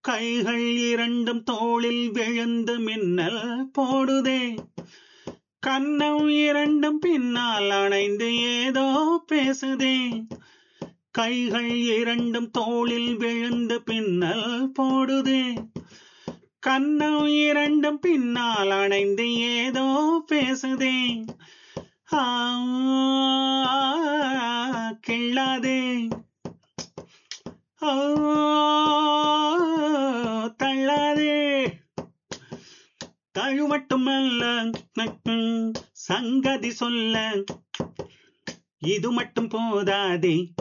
கைகள் இரண்டும் தோளில் விழுந்து மின்னல் போடுதே கன்னம் இரண்டும் பின்னால் அணைந்து ஏதோ பேசுதே கைகள் இரண்டும் தோளில் விழுந்து பின்னல் போடுதே கன்னம் இரண்டும் பின்னால் அணைந்து ஏதோ பேசுதே ஆ, கிள்ளாதே ஆ, தள்ளாதே தழு மட்டுமல்ல சங்கதி சொல்ல இது மட்டும் போதாதே